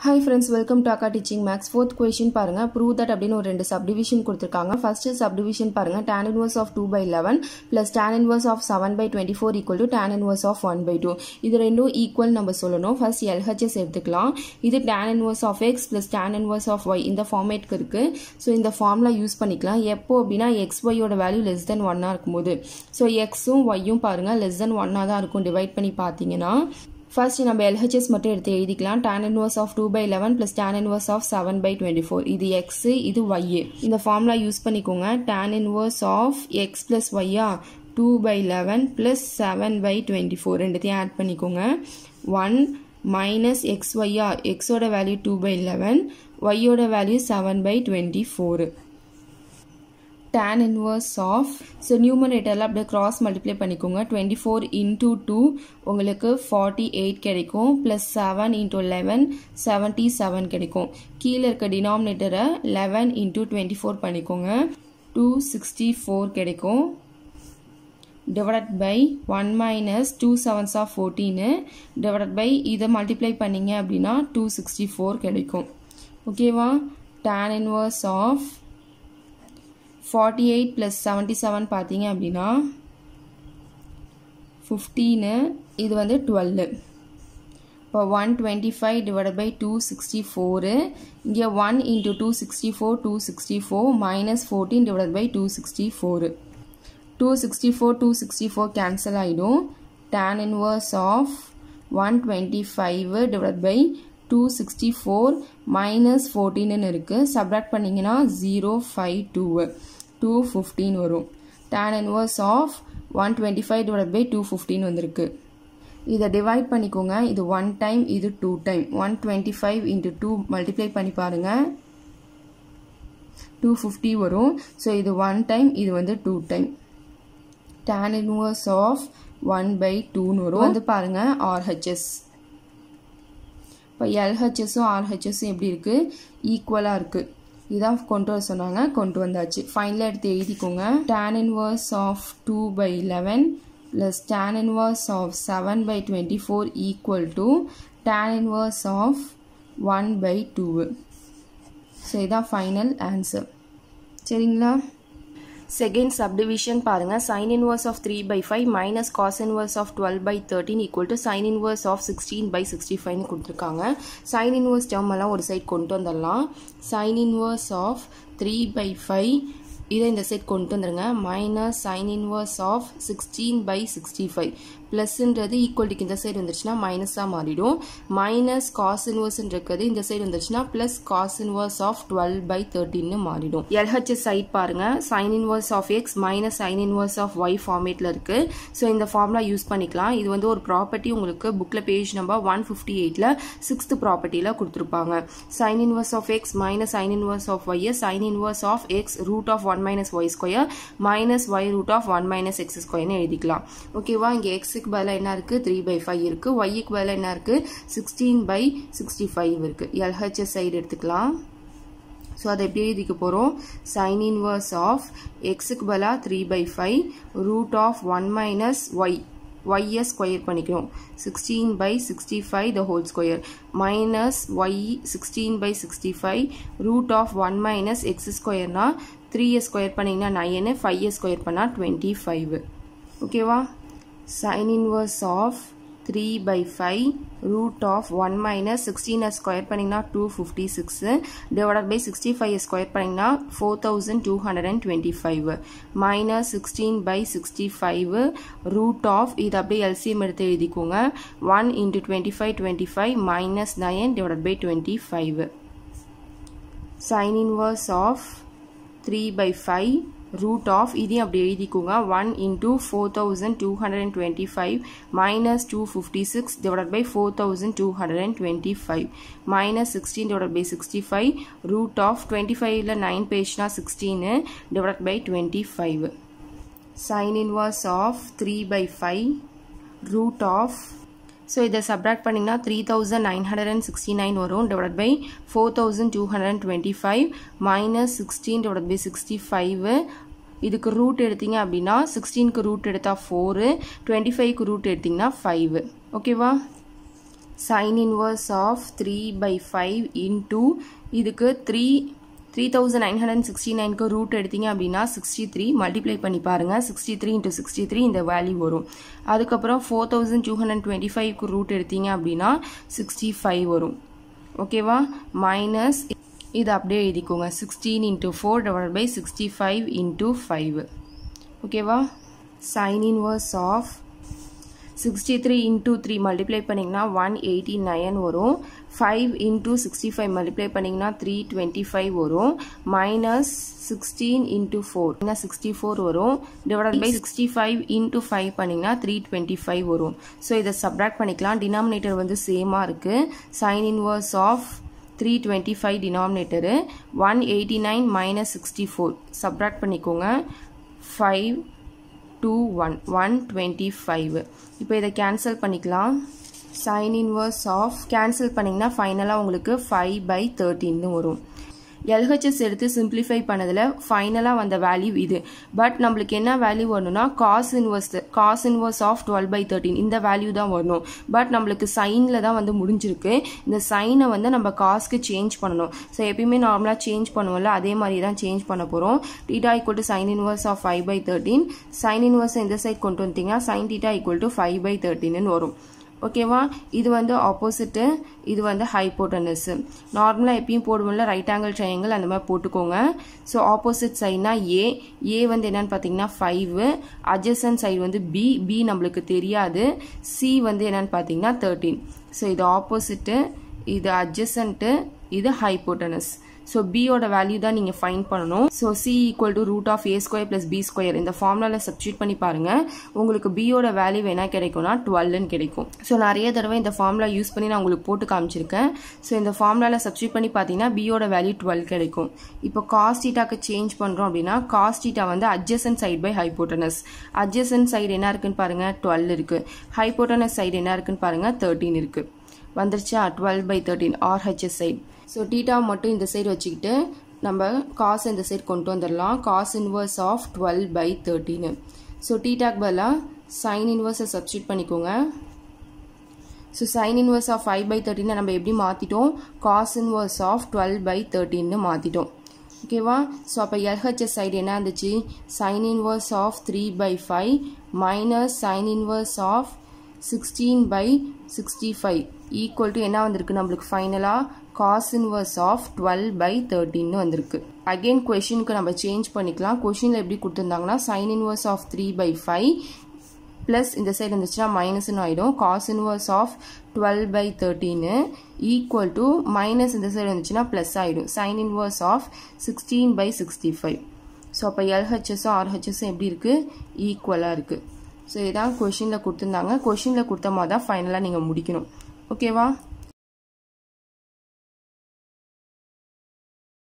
hi friends welcome to Akka teaching maths fourth question பாருங்க prove that அப்படின்னு ஒரு ரெண்டு சப்டிவிஷன் கொடுத்துருக்காங்க ஃபர்ஸ்ட் சப்டிவிஷன் பாருங்க tan inverse of two by eleven plus tan inverse of seven by twenty four equal to tan inverse of one by two இது ரெண்டும் equal நம்ம சொல்லணும் ஃபர்ஸ்ட் எல்ஹெச்எஸ் எடுத்துக்கலாம் இது tan inverse of x plus tan inverse of y இந்த ஃபார்மேட்க்கு இருக்கு so இந்த ஃபார்முலா யூஸ் பண்ணிக்கலாம் எப்போ அப்படின்னா எக்ஸ் ஒய்யோட வேல்யூ லெஸ் தென் ஒன்னாக இருக்கும்போது ஸோ எக்ஸும் ஒய்யும் பாருங்க லெஸ் தென் ஒன்னாக தான் இருக்கும் டிவைட் பண்ணி பார்த்தீங்கன்னா ஃபர்ஸ்ட் நம்ம எல்ஹெச்எஸ் மட்டும் எடுத்து எழுதிக்கலாம் tan inverse of two by eleven plus tan inverse of seven by twenty four இது எக்ஸ் இது ஒய் இந்த ஃபார்முலா யூஸ் பண்ணிக்கோங்க tan inverse of x plus ஒய்யா two by eleven plus seven by twenty four ரெண்டுத்தையும் add பண்ணிக்கோங்க one minus x ஒய்யா எக்ஸோட value two by eleven ஒய்யோட value seven by twenty four tan inverse of so நியூமரேட்டரில் அப்படியே cross multiply பண்ணிக்கோங்க twenty four into two உங்களுக்கு forty eight கிடைக்கும் plus seven into eleven seventy seven கிடைக்கும் கீழே இருக்க டினாமினேட்டரை லெவன் இன்டூ டுவெண்ட்டி ஃபோர் பண்ணிக்கோங்க டூ சிக்ஸ்டி ஃபோர் கிடைக்கும் divided by one minus two sevens of fourteen divided by இதை மல்டிப்ளை பண்ணிங்க அப்படின்னா டூ சிக்ஸ்டி ஃபோர் கிடைக்கும் ஓகேவா tan inverse of forty eight plus seventy seven பார்த்தீங்க அப்படின்னா ஃபிஃப்டீனு இது வந்து டுவெல்லு இப்போ one twenty five divide by two sixty four இங்கே one into two sixty four two sixty four minus fourteen divide by two sixty four two sixty four two sixty four cancel ஆகிடும் tan inverse of one twenty five divide by two sixty four minus ஃபோர்டீன்னு இருக்குது subtract பண்ணிங்கன்னா zero five two two fifteen வரும் tan inverse of one twenty five divide by two fifteen வந்திருக்கு இதை divide பண்ணிக்கோங்க இது one time இது two time one twenty five into two multiply பண்ணி பாருங்கள் டூ ஃபிஃப்டி வரும் ஸோ இது ஒன் டைம் இது வந்து two time tan inverse of one by டூன்னு வரும் வந்து பாருங்கள் ஆர்ஹெச்எஸ் இப்போ எல்ஹெச்எஸும் ஆர்ஹெச்எஸும் எப்படி இருக்குது ஈக்குவலாக இருக்குது இதான் கொண்டு வர சொன்னாங்க கொண்டு வந்தாச்சு ஃபைனலாக எடுத்து எழுதிக்கோங்க tan inverse of two by eleven plus tan inverse of seven by twenty four equal to tan inverse of one by two so இதான் ஃபைனல் ஆன்சர் சரிங்களா செகண்ட் சப்டிவிஷன் பாருங்கள் sine inverse of three by five minus cos inverse of twelve by thirteen equal to sine inverse of sixteen by sixty ஃபைவ்னு கொடுத்துருக்காங்க sine inverse term எல்லாம் ஒரு side கொண்டு வந்துடலாம் sine inverse of three by five இதை இந்த side கொண்டு வந்துருங்க minus sine inverse of sixteen by sixty five ப்ளஸ்ன்றது ஈக்குவல்ட்டிக்கு இந்த சைடு வந்துருச்சுன்னா மைனஸாக மாறிடும் மைனஸ் காஸ் இன்வர்ஸ்ன்றது இந்த சைடு வந்துருச்சுன்னா plus cos inverse of twelve by தேர்ட்டின்னு மாறிடும் எல்ஹெச்எஸ் சைட் பாருங்க sine inverse of x minus sine inverse of y ஃபார்மேட்டில் இருக்கு ஸோ இந்த ஃபார்முலா யூஸ் பண்ணிக்கலாம் இது வந்து ஒரு ப்ராப்பர்ட்டி உங்களுக்கு புக்கில் பேஜ் நம்பர் ஒன் ஃபிஃப்டி எயிட்டில் சிக்ஸ்த் ப்ராப்பர்ட்டியில் கொடுத்துருப்பாங்க sine inverse of x minus sine inverse of y sine inverse of x root of one minus y square minus y root of one minus x ஸ்கொயர்னு எழுதிக்கலாம் ஓகேவா இங்கே எக்ஸுக்கு பதிலாக என்ன இருக்குது த்ரீ பை ஃபைவ் இருக்குது ஒய்க்கு பதிலாக என்ன இருக்குது சிக்ஸ்டீன் பை சிக்ஸ்டி ஃபைவ் இருக்குது எல்ஹெச்எஸ் சைடு எடுத்துக்கலாம் ஸோ அதை எப்படி எழுதிக்க போகிறோம் சைன் இன்வர்ஸ் ஆஃப் எக்ஸுக்கு பதிலாக three by five root of one minus y ஒய்யை ஸ்கொயர் பண்ணிக்கிறோம் sixteen by sixty five the whole square minus y sixteen by sixty five root of one minus x ஸ்கொயர்னா த்ரீயை ஸ்கொயர் பண்ணிங்கன்னா nine ஃபைவை square பண்ணால் twenty five ஓகேவா sin inverse of 3 by 5 root of 1 minus 16 square பண்ணிங்கன்னா 256 divided by 65 square பண்ணிங்கன்னா 4225 minus 16 by 65 root of இது அப்படியே LCM எடுத்து எழுதிக்கோங்க 1 into 25 25 minus 9 divided by 25 sin inverse of 3 by 5 root of இதையும் அப்படி எழுதிக்கோங்க 1 into 4225 minus 256 divided by 4225 minus 16 divided by 65 root of 25ல 9 பேஜ்னா 16 divided by 25 sin inverse of 3 by 5 root of so இதை சப்ராக்ட் பண்ணிங்கன்னா three thousand nine hundred and sixty nine வரும் divide by four thousand two hundred and twenty five minus sixteen divide by sixty five இதுக்கு root எடுத்தீங்க அப்படின்னா சிக்ஸ்டீனுக்கு root எடுத்தால் four twenty ஃபைவ்க்கு root எடுத்திங்கன்னா ஃபைவ் ஓகேவா sine inverse of three by five into இதுக்கு three three thousand nine hundred sixty நைனுக்கு ரூட் எடுத்தீங்க அப்படின்னா சிக்ஸ்டி த்ரீ மல்டிப்ளை பண்ணி பாருங்கள் sixty three into sixty three இந்த வேல்யூ வரும் அதுக்கப்புறம் four thousand two hundred twenty ஃபைவ்க்கு ரூட் எடுத்தீங்க அப்படின்னா சிக்ஸ்டி ஃபைவ் வரும் ஓகேவா மைனஸ் இது அப்படியே எழுதிக்கோங்க sixteen into four divide by sixty five into five ஓகேவா sine inverse of sixty three into three multiply பண்ணிங்கன்னா ஒன் எயிட்டி நைன் வரும் five into sixty five multiply பண்ணிங்கன்னா த்ரீ டுவெண்ட்டி ஃபைவ் வரும் minus sixteen into four sixty four வரும் divide by sixty five into five பண்ணிங்கன்னா three twenty five வரும் so இதை subtract பண்ணிக்கலாம் denominator வந்து சேமாக இருக்குது sine inverse of three twenty five டினாமினேட்டரு one eighty nine minus sixty four subtract பண்ணிக்கோங்க five two one one twenty five இப்போ இதை கேன்சல் பண்ணிக்கலாம் சைன் இன்வர்ஸ் ஆஃப் கேன்சல் பண்ணிங்கன்னா ஃபைனலாக உங்களுக்கு ஃபைவ் பை தேர்ட்டின்னு வரும் எல்ஹெச்எஸ் எடுத்து சிம்பிளிஃபை பண்ணதில் ஃபைனலாக வந்த வேல்யூ இது பட் நம்மளுக்கு என்ன வேல்யூ வரணும்னா cos inverse cos inverse of twelve by thirteen இந்த வேல்யூ தான் வரணும் பட் நம்மளுக்கு சைனில் தான் வந்து முடிஞ்சிருக்கு இந்த சைனை வந்து நம்ம காஸ்க்கு சேஞ்ச் பண்ணணும் ஸோ எப்பயுமே நார்மலாக சேஞ்ச் பண்ணுவோம்ல அதே மாதிரி தான் சேஞ்ச் பண்ண போகிறோம் theta equal to sine inverse of five by thirteen sine inverse இந்த சைட் கொண்டு வந்தீங்கன்னா sine theta equal to five by தேர்ட்டின்னு வரும் ஓகேவா இது வந்து ஆப்போசிட்டு இது வந்து ஹைப்போட்டனஸ் நார்மலாக எப்பயும் போடுவோம்ல ரைட் ஆங்கிள் ட்ரையாங்கிள் அந்த மாதிரி போட்டுக்கோங்க ஸோ ஆப்போசிட் சைட்னா ஏ ஏ வந்து என்னன்னு பார்த்தீங்கன்னா ஃபைவு அட்ஜசன் சைடு வந்து பி பி நம்மளுக்கு தெரியாது சி வந்து என்னன்னு பார்த்தீங்கன்னா தேர்ட்டீன் ஸோ இது ஆப்போசிட்டு இது அட்ஜசன்ட்டு இது ஹைப்போட்டனஸ் ஸோ பியோட வேல்யூ தான் நீங்கள் ஃபைன் பண்ணணும் so c equal to root of a square plus b square இந்த ஃபார்முலாவில் சப்ஸ்டியூட் பண்ணி பாருங்கள் உங்களுக்கு பியோட வேல்யூ என்ன கிடைக்கும்னா டுவெல்னு கிடைக்கும் ஸோ நிறைய தடவை இந்த ஃபார்முலா யூஸ் பண்ணி நான் உங்களுக்கு போட்டு காமிச்சிருக்கேன் ஸோ இந்த ஃபார்முலாவில் சப்ஸ்டியூட் பண்ணி பார்த்தீங்கன்னா பியோட வேல்யூ டுவெல் கிடைக்கும் இப்போ காஸ்டீட்டாக்கு சேஞ்ச் பண்ணுறோம் அப்படின்னா காஸ்டீட்டா வந்து adjacent side by hypotenuse adjacent side என்ன இருக்குன்னு பாருங்கள் டுவெல் இருக்குது ஹைப்போட்டனஸ் சைடு என்ன இருக்குன்னு பாருங்கள் தேர்ட்டீன் இருக்குது வந்துருச்சா twelve by thirteen RHS side so theta மட்டும் இந்த சைடு வச்சுக்கிட்டு நம்ம காசு இந்த சைடு கொண்டு வந்துடலாம் cos inverse of twelve by தேர்ட்டின்னு ஸோ டீட்டாக் பதிலாக சைன் இன்வர்ஸை சப்ஸ்டியூட் பண்ணிக்கோங்க so sine inverse of five by தேர்ட்டினை நம்ம எப்படி மாற்றிட்டோம் cos inverse of twelve by தேர்ட்டின்னு மாற்றிட்டோம் ஓகேவா ஸோ அப்போ எல்ஹெச்எஸ் சைடு என்ன இருந்துச்சு sine inverse of three by five minus sine inverse of sixteen by sixty five equal to என்ன வந்திருக்கு நம்மளுக்கு ஃபைனலாக cos inverse of twelve by தேர்ட்டின்னு வந்திருக்கு அகெயின் கொஷினுக்கு நம்ம சேஞ்ச் பண்ணிக்கலாம் கொஷினில் எப்படி கொடுத்துருந்தாங்கன்னா sine inverse of three by five plus இந்த சைடு இருந்துச்சுன்னா மைனஸ்னு ஆகிடும் cos inverse of twelve by தேர்ட்டின்னு ஈக்குவல் டு மைனஸ் இந்த சைடு இருந்துச்சுன்னா ப்ளஸ் ஆகிடும் sine inverse of sixteen by sixty five so அப்போ எல்ஹெச்எஸும் ஆர்ஹெச்எஸும் எப்படி இருக்குது ஈக்குவலாக இருக்குது ஸோ இதான் கொஷினில் கொடுத்துருந்தாங்க கொஷினில் கொடுத்த மாதிரி தான் ஃபைனலாக நீங்கள் முடிக்கணும் ஓகேவா